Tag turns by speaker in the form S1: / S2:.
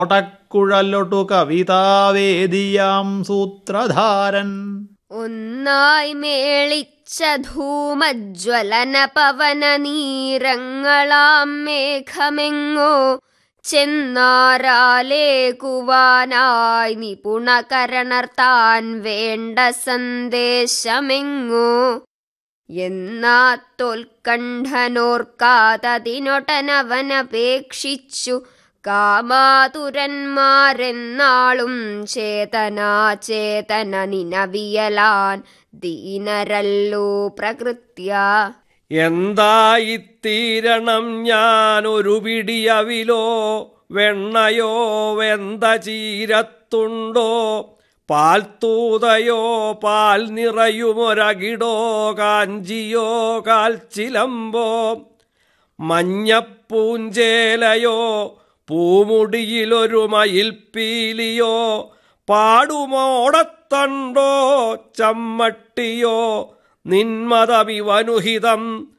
S1: ഒടക്കുഴലൊട്ടു കവിതാവേദിയാം സൂത്രധാരൻ
S2: ഒന്നായി മേളിച്ച ധൂമജ്വലന പവന നീരങ്ങളാം മേഘമെങ്ങോ ചെന്നാരാലേക്കുവാനായി നിപുണകരണർത്താൻ വേണ്ട സന്ദേശമെങ്ങോ എന്നാ തൊൽക്കണ്ഠനോർക്കാതതിനൊട്ടനവനപേക്ഷിച്ചു കാമാതുരന്മാരെന്നാളും ചേതനാചേതന നിനവിയലാൻ ദീനരല്ലോ പ്രകൃത്യ
S3: എന്തായിത്തീരണം ഞാൻ ഒരു പിടിയവിലോ വെണ്ണയോ വെന്ത ചീരത്തുണ്ടോ പാൽത്തൂതയോ പാൽ നിറയുമൊരകിടോ കാഞ്ചിയോ കാൽച്ചിലമ്പോ മഞ്ഞപ്പൂഞ്ചേലയോ പൂമുടിയിലൊരു മയിൽപ്പീലിയോ പാടുമോടത്തണ്ടോ ചമ്മട്ടിയോ നിന്മതമിവനുഹിതം